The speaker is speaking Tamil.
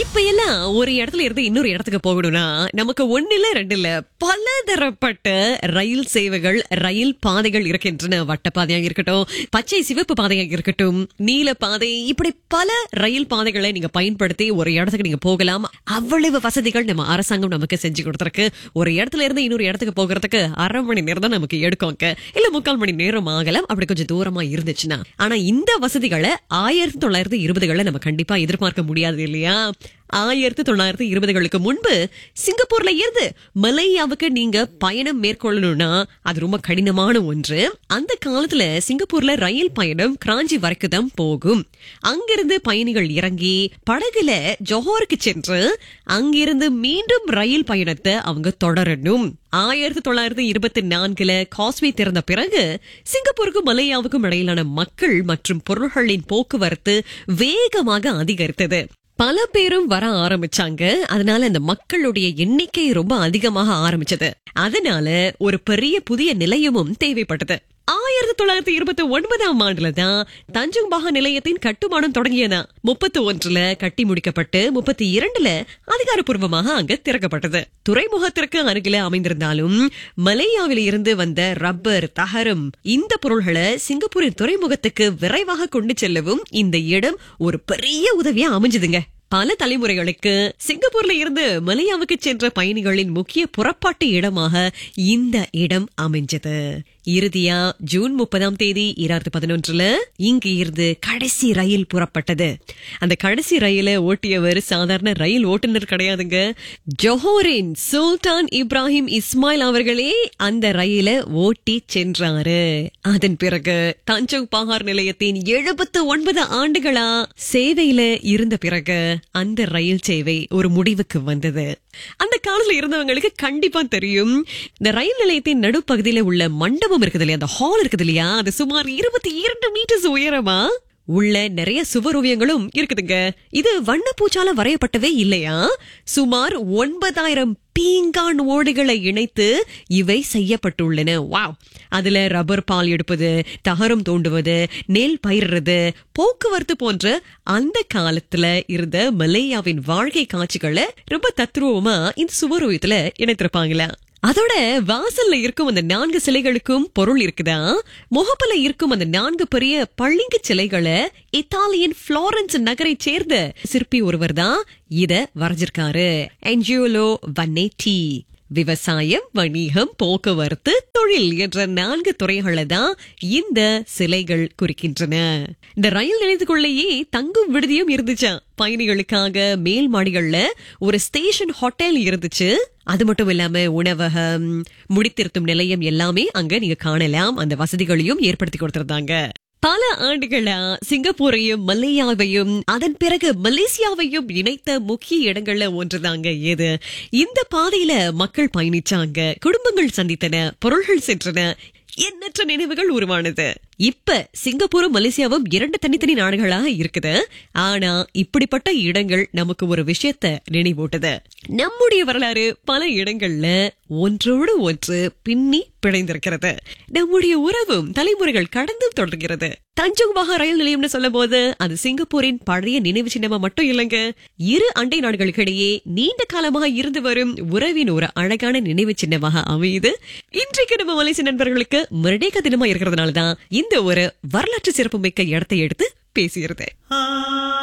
இப்ப எல்லாம் ஒரு இடத்துல இருந்து இன்னொரு இடத்துக்கு போகணும்னா நமக்கு ஒண்ணு இல்ல ரெண்டு இல்ல பல தரப்பட்ட ரயில் சேவைகள் ரயில் பாதைகள் இருக்கின்றன வட்டப்பாதையாக இருக்கட்டும் பச்சை சிவப்பு பாதையாக இருக்கட்டும் நீல பாதை இப்படி பல ரயில் பாதைகளை நீங்க பயன்படுத்தி ஒரு இடத்துக்கு நீங்க போகலாம் அவ்வளவு வசதிகள் நம்ம அரசாங்கம் நமக்கு செஞ்சு கொடுத்திருக்கு ஒரு இடத்துல இருந்து இன்னொரு இடத்துக்கு போகிறதுக்கு அரை மணி நேரம் தான் நமக்கு எடுக்கும்ங்க இல்ல முக்கால் மணி நேரம் ஆகலாம் அப்படி கொஞ்சம் தூரமா இருந்துச்சுன்னா ஆனா இந்த வசதிகளை ஆயிரத்தி தொள்ளாயிரத்தி இருபதுகளை நம்ம கண்டிப்பா எதிர்பார்க்க முடியாது இல்லையா ஆயிரத்தி தொள்ளாயிரத்தி இருபதுகளுக்கு முன்பு சிங்கப்பூர்ல இருந்து மலேயாவுக்கு நீங்க பயணம் மேற்கொள்ளணும்னா அது ரொம்ப கடினமான ஒன்று அந்த காலத்துல சிங்கப்பூர்ல ரயில் பயணம் கிராஞ்சி வரைக்கும் தான் போகும் அங்கிருந்து பயணிகள் இறங்கி படகுல ஜொஹோருக்கு சென்று அங்கிருந்து மீண்டும் ரயில் பயணத்தை அவங்க தொடரணும் ஆயிரத்தி தொள்ளாயிரத்தி இருபத்தி நான்குல காஸ்வே திறந்த பிறகு சிங்கப்பூருக்கும் மலேயாவுக்கும் இடையிலான மக்கள் மற்றும் பொருள்களின் போக்குவரத்து வேகமாக அதிகரித்தது பல பேரும் வர ஆரம்பிச்சாங்க அதனால அந்த மக்களுடைய எண்ணிக்கை ரொம்ப அதிகமாக ஆரம்பிச்சது அதனால ஒரு பெரிய புதிய நிலையமும் தேவைப்பட்டது ஆயிரத்தி தொள்ளாயிரத்தி இருபத்தி ஒன்பதாம் ஆண்டுல தான் தஞ்சங் பாகா நிலையத்தின் கட்டுமானம் தொடங்கியதா முப்பத்தி ஒன்றுல கட்டி முடிக்கப்பட்டு முப்பத்தி இரண்டுல அதிகாரப்பூர்வமாக அங்க திறக்கப்பட்டது துறைமுகத்திற்கு அருகில அமைந்திருந்தாலும் மலேயாவில இருந்து வந்த ரப்பர் தகரம் இந்த பொருள்களை சிங்கப்பூரின் துறைமுகத்துக்கு விரைவாக கொண்டு செல்லவும் இந்த இடம் ஒரு பெரிய உதவியா அமைஞ்சதுங்க பல தலைமுறைகளுக்கு சிங்கப்பூர்ல இருந்து மலேயாவுக்கு சென்ற பயணிகளின் முக்கிய புறப்பாட்டு இடமாக இந்த இடம் அமைஞ்சது இறுதியா ஜூன் முப்பதாம் தேதி இரண்டாயிரத்தி பதினொன்றுல இங்கு இருந்து கடைசி ரயில் புறப்பட்டது அந்த கடைசி ரயில ஓட்டியவர் சாதாரண ரயில் ஓட்டுநர் கிடையாதுங்க ஜொஹோரின் சுல்தான் இப்ராஹிம் இஸ்மாயில் அவர்களே அந்த ரயில ஓட்டி சென்றாரு அதன் பிறகு தஞ்சோங் பகார் நிலையத்தின் எழுபத்து ஒன்பது ஆண்டுகளா சேவையில இருந்த பிறகு அந்த ரயில் சேவை ஒரு முடிவுக்கு வந்தது அந்த காலத்துல இருந்தவங்களுக்கு கண்டிப்பா தெரியும் இந்த ரயில் நிலையத்தின் நடுப்பகுதியில உள்ள மண்டபம் இருக்குது இல்லையா அந்த ஹால் இருக்குது இல்லையா அது சுமார் இருபத்தி இரண்டு மீட்டர்ஸ் உயரமா உள்ள நிறைய சுவரோவியங்களும் இருக்குதுங்க இது வண்ணப்பூச்சால வரையப்பட்டவே இல்லையா சுமார் ஒன்பதாயிரம் பீங்கான் ஓடுகளை இணைத்து இவை செய்யப்பட்டுள்ளன வாவ் அதுல ரப்பர் பால் எடுப்பது தகரம் தோண்டுவது நெல் பயிர்றது போக்குவரத்து போன்ற அந்த காலத்துல இருந்த மலேயாவின் வாழ்க்கை காட்சிகளை ரொம்ப தத்ரூபமா இந்த சுவரோவியத்துல இணைத்திருப்பாங்களா அதோட வாசல்ல இருக்கும் அந்த நான்கு சிலைகளுக்கும் பொருள் இருக்குதா முகப்புல இருக்கும் அந்த நான்கு பெரிய பளிங்கு சிலைகளை இத்தாலியன் புளோரன்ஸ் நகரை சேர்ந்த சிற்பி ஒருவர் தான் இத வரைஞ்சிருக்காரு என்ஜியோலோ வன்னேட்டி விவசாயம் வணிகம் போக்குவரத்து தொழில் என்ற நான்கு துறைகளை தான் இந்த சிலைகள் குறிக்கின்றன இந்த ரயில் நிலையத்துக்குள்ளேயே தங்கும் விடுதியும் இருந்துச்சா பயணிகளுக்காக மேல் மாடிகள்ல ஒரு ஸ்டேஷன் ஹோட்டல் இருந்துச்சு அது மட்டும் இல்லாம உணவகம் முடித்திருத்தும் நிலையம் எல்லாமே அங்க நீங்க காணலாம் அந்த வசதிகளையும் ஏற்படுத்தி கொடுத்திருந்தாங்க பல ஆண்டுகளா சிங்கப்பூரையும் மல்லையாவையும் அதன் பிறகு மலேசியாவையும் இணைத்த முக்கிய இடங்கள்ல ஒன்றுதாங்க இது இந்த பாதையில மக்கள் பயணிச்சாங்க குடும்பங்கள் சந்தித்தன பொருள்கள் சென்றன எண்ணற்ற நினைவுகள் உருவானது இப்ப சிங்கப்பூரும் மலேசியாவும் இரண்டு தனித்தனி நாடுகளாக இருக்குது ஆனா இப்படிப்பட்ட இடங்கள் நமக்கு ஒரு விஷயத்த நினைவூட்டுது நம்முடைய வரலாறு பல இடங்கள்ல ஒன்றோடு ஒன்று பின்னி பிணைந்திருக்கிறது நம்முடைய உறவும் தலைமுறைகள் கடந்தும் தொடர்கிறது தஞ்சோங் பகா ரயில் நிலையம்னு சொல்லும் போது அது சிங்கப்பூரின் பழைய நினைவு சின்னமா மட்டும் இல்லைங்க இரு அண்டை நாடுகளுக்கிடையே நீண்ட காலமாக இருந்து வரும் உறவின் ஒரு அழகான நினைவு சின்னமாக அமையுது இன்றைக்கு நம்ம மலேசிய நண்பர்களுக்கு மிருடேக தினமா இருக்கிறதுனாலதான் இந்த ஒரு வரலாற்று சிறப்புமிக்க இடத்தை எடுத்து பேசுகிறது